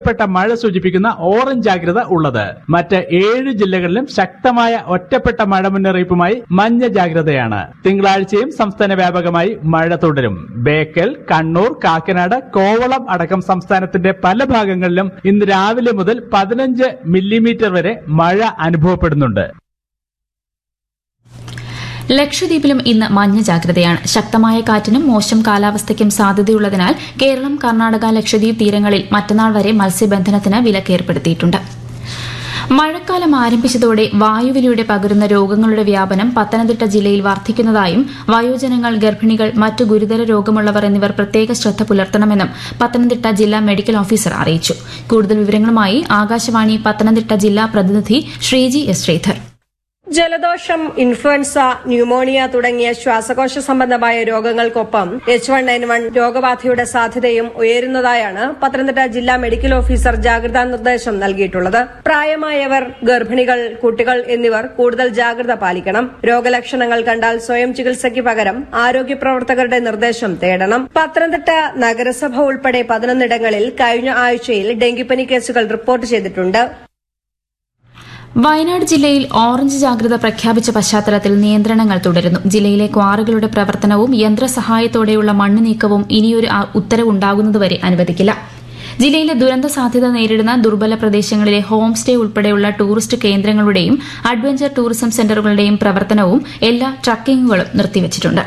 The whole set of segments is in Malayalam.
പ്പെട്ട മഴ സൂചിപ്പിക്കുന്ന ഓറഞ്ച് ജാഗ്രത ഉള്ളത് മറ്റ് ഏഴ് ജില്ലകളിലും ശക്തമായ ഒറ്റപ്പെട്ട മഴ മുന്നറിയിപ്പുമായി മഞ്ഞ ജാഗ്രതയാണ് തിങ്കളാഴ്ചയും സംസ്ഥാന വ്യാപകമായി മഴ തുടരും ബേക്കൽ കണ്ണൂർ കാക്കനാട് കോവളം അടക്കം സംസ്ഥാനത്തിന്റെ പല ഭാഗങ്ങളിലും ഇന്ന് രാവിലെ മുതൽ പതിനഞ്ച് മില്ലിമീറ്റർ വരെ മഴ അനുഭവപ്പെടുന്നുണ്ട് ലക്ഷദ്വീപിലും ഇന്ന് മഞ്ഞ ജാഗ്രതയാണ് ശക്തമായ കാറ്റിനും മോശം കാലാവസ്ഥയ്ക്കും സാധ്യതയുള്ളതിനാൽ കേരളം കർണാടക ലക്ഷദ്വീപ് തീരങ്ങളിൽ മറ്റന്നാൾ വരെ മത്സ്യബന്ധനത്തിന് വിലക്കേർപ്പെടുത്തിയിട്ടുണ്ട് മഴക്കാലം ആരംഭിച്ചതോടെ വായുവിലൂടെ പകരുന്ന രോഗങ്ങളുടെ വ്യാപനം പത്തനംതിട്ട ജില്ലയിൽ വർദ്ധിക്കുന്നതായും വയോജനങ്ങൾ ഗർഭിണികൾ മറ്റു ഗുരുതര രോഗമുള്ളവർ എന്നിവർ പ്രത്യേക ശ്രദ്ധ പുലർത്തണമെന്നും പത്തനംതിട്ട ജില്ലാ മെഡിക്കൽ ഓഫീസർ അറിയിച്ചു കൂടുതൽ വിവരങ്ങളുമായി ആകാശവാണി പത്തനംതിട്ട ജില്ലാ പ്രതിനിധി ശ്രീജി എസ് ശ്രീധർ ജലദോഷം ഇൻഫ്ലുവൻസ ന്യൂമോണിയ തുടങ്ങിയ ശ്വാസകോശ സംബന്ധമായ രോഗങ്ങൾക്കൊപ്പം എച്ച് വൺ എൻ വൺ രോഗബാധയുടെ സാധ്യതയും ഉയരുന്നതായാണ് പത്തനംതിട്ട ജില്ലാ മെഡിക്കൽ ഓഫീസർ ജാഗ്രതാ നിർദ്ദേശം നൽകിയിട്ടുള്ളത് പ്രായമായവർ ഗർഭിണികൾ കുട്ടികൾ എന്നിവർ കൂടുതൽ ജാഗ്രത പാലിക്കണം രോഗലക്ഷണങ്ങൾ കണ്ടാൽ സ്വയം ചികിത്സയ്ക്ക് പകരം ആരോഗ്യ പ്രവർത്തകരുടെ നിർദ്ദേശം തേടണം പത്തനംതിട്ട നഗരസഭ ഉൾപ്പെടെ പതിനൊന്നിടങ്ങളിൽ കഴിഞ്ഞ ആഴ്ചയിൽ ഡെങ്കിപ്പനി കേസുകൾ റിപ്പോർട്ട് ചെയ്തിട്ടുണ്ട് വയനാട് ജില്ലയിൽ ഓറഞ്ച് ജാഗ്രത പ്രഖ്യാപിച്ച പശ്ചാത്തലത്തിൽ നിയന്ത്രണങ്ങൾ തുടരുന്നു ജില്ലയിലെ ക്വാറികളുടെ പ്രവർത്തനവും യന്ത്രസഹായത്തോടെയുള്ള മണ്ണ് നീക്കവും ഇനിയൊരു ആ- ഉത്തരവുണ്ടാകുന്നതുവരെ അനുവദിക്കില്ല ജില്ലയിലെ ദുരന്ത സാധ്യത നേരിടുന്ന ദുർബല പ്രദേശങ്ങളിലെ ഹോം സ്റ്റേ ഉൾപ്പെടെയുള്ള ടൂറിസ്റ്റ് കേന്ദ്രങ്ങളുടെയും അഡ്വഞ്ചർ ടൂറിസം സെന്ററുകളുടെയും പ്രവർത്തനവും എല്ലാ ട്രക്കിംഗുകളും നിർത്തിവച്ചിട്ടുണ്ട്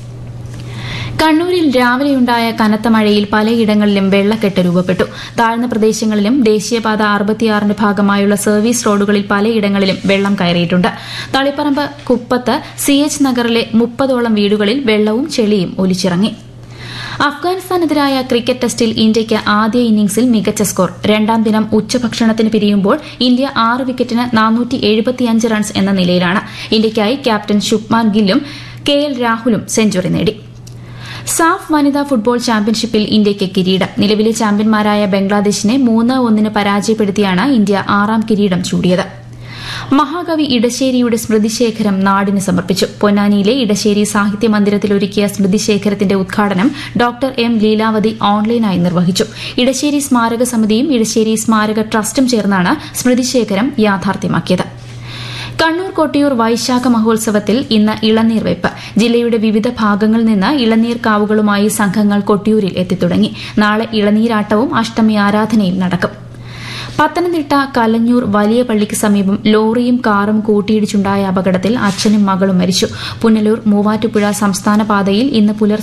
കണ്ണൂരിൽ രാവിലെയുണ്ടായ കനത്ത മഴയിൽ പലയിടങ്ങളിലും വെള്ളക്കെട്ട് രൂപപ്പെട്ടു താഴ്ന്ന പ്രദേശങ്ങളിലും ദേശീയപാത അറുപത്തിയാറിന്റെ ഭാഗമായുള്ള സർവീസ് റോഡുകളിൽ പലയിടങ്ങളിലും വെള്ളം കയറിയിട്ടുണ്ട് തളിപ്പറമ്പ് കുപ്പത്ത് സി എച്ച് നഗറിലെ മുപ്പതോളം വീടുകളിൽ വെള്ളവും ചെളിയും ഒലിച്ചിറങ്ങി അഫ്ഗാനിസ്ഥാനെതിരായ ക്രിക്കറ്റ് ടെസ്റ്റിൽ ഇന്ത്യയ്ക്ക് ആദ്യ ഇന്നിംഗ്സിൽ മികച്ച സ്കോർ രണ്ടാം ദിനം ഉച്ചഭക്ഷണത്തിന് പിരിയുമ്പോൾ ഇന്ത്യ ആറ് വിക്കറ്റിന് നാനൂറ്റി എഴുപത്തിയഞ്ച് റൺസ് എന്ന നിലയിലാണ് ഇന്ത്യയ്ക്കായി ക്യാപ്റ്റൻ ശുഭ്മാൻ ഗില്ലും കെ എൽ രാഹുലും സെഞ്ചുറി നേടി സാഫ് വനിതാ ഫുട്ബോൾ ചാമ്പ്യൻഷിപ്പിൽ ഇന്ത്യയ്ക്ക് കിരീടം നിലവിലെ ചാമ്പ്യന്മാരായ ബംഗ്ലാദേശിനെ മൂന്ന് ഒന്നിന് പരാജയപ്പെടുത്തിയാണ് ഇന്ത്യ ആറാം കിരീടം ചൂടിയത് മഹാകവി ഇടശ്ശേരിയുടെ സ്മൃതിശേഖരം നാടിന് സമർപ്പിച്ചു പൊന്നാനിയിലെ ഇടശ്ശേരി സാഹിത്യ മന്ദിരത്തിൽ ഒരുക്കിയ സ്മൃതിശേഖരത്തിന്റെ ഉദ്ഘാടനം ഡോക്ടർ എം ലീലാവതി ഓൺലൈനായി നിർവഹിച്ചു ഇടശ്ശേരി സ്മാരക സമിതിയും ഇടശ്ശേരി സ്മാരക ട്രസ്റ്റും ചേർന്നാണ് സ്മൃതിശേഖരം യാഥാർത്ഥ്യമാക്കിയത് കണ്ണൂർ കൊട്ടിയൂർ വൈശാഖ മഹോത്സവത്തിൽ ഇന്ന് ഇളനീർ വെപ്പ് ജില്ലയുടെ വിവിധ ഭാഗങ്ങളിൽ നിന്ന് ഇളനീർ കാവുകളുമായി സംഘങ്ങൾ കൊട്ടിയൂരിൽ എത്തിത്തുടങ്ങി നാളെ ഇളനീരാട്ടവും അഷ്ടമി ആരാധനയും നടക്കും പത്തനംതിട്ട കലഞ്ഞൂർ വലിയ പള്ളിക്ക് സമീപം ലോറിയും കാറും കൂട്ടിയിടിച്ചുണ്ടായ അപകടത്തിൽ അച്ഛനും മകളും മരിച്ചു പുനലൂർ മൂവാറ്റുപുഴ സംസ്ഥാന പാതയിൽ ഇന്ന് പുലർച്ചെ